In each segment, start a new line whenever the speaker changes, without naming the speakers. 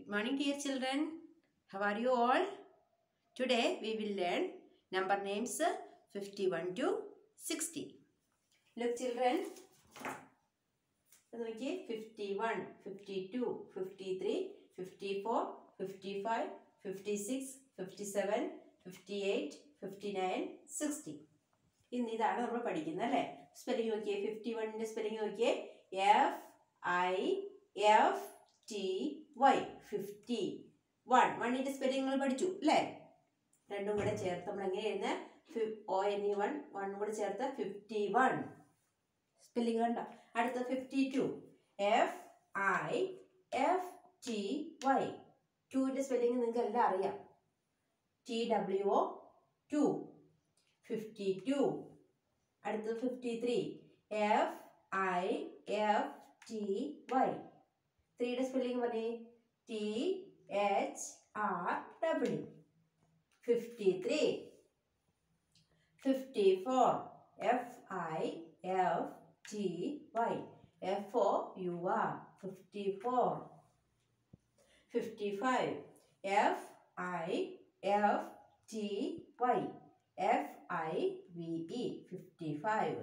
Good morning, dear children. How are you all? Today we will learn number names uh, 51 to 60. Look, children. ഇത് നോക്കിയേ fifty one fifty two fifty three fifty four fifty five fifty six fifty seven fifty eight fifty nine sixty ഇന്ന് ഇതാണ് നമ്മൾ പഠിക്കുന്നത് അല്ലേ spelling നോക്കിയേ fifty വണ്ണിൻ്റെ spelling നോക്കിയേ F I F T Y fifty one വണ്ണിൻ്റെ സ്പെല്ലിംഗ് നിങ്ങൾ പഠിച്ചു അല്ലേ രണ്ടും കൂടെ ചേർത്ത് നമ്മൾ എങ്ങനെ എഴുതുന്നത് ഒ എൻ ഇ വൺ വണ്ണും കൂടെ ചേർത്ത് ഫിഫ്റ്റി വൺ സ്പെല്ലിംഗ് കണ്ട അടുത്ത fifty two F I F T Y ടുവിൻ്റെ സ്പെല്ലിംഗ് നിങ്ങൾക്ക് എല്ലാം അറിയാം T W O two fifty two അടുത്തത് fifty three F I F T Y ത്രീയുടെ സ്പെല്ലിംഗ് പറഞ്ഞേ T H R W fifty three fifty four F I F T Y F O U R fifty four fifty five F I F T Y F I V E fifty five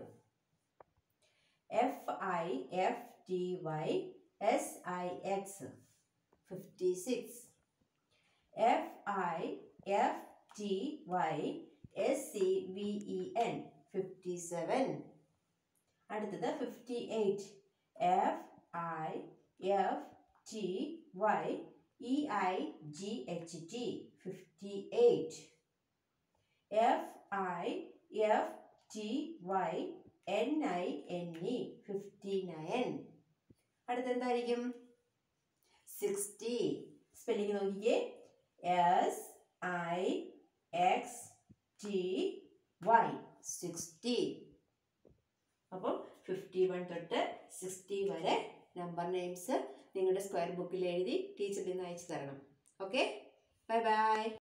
F I F T Y S I X fifty six F I F T Y S C V E N fifty seven അടുത്തത് fifty eight F I F T Y E I G H T fifty eight F I F T Y N I N E fifty nine അടുത്തെന്തായിരിക്കും sixty spelling നോക്കിക്കേ S I X T Y sixty അപ്പം fifty one തൊട്ട് sixty വരെ number names നിങ്ങളുടെ square ബുക്കിൽ എഴുതി ടീച്ചറിൽ നിന്ന് അയച്ചു തരണം ഓക്കെ ബൈ ബൈ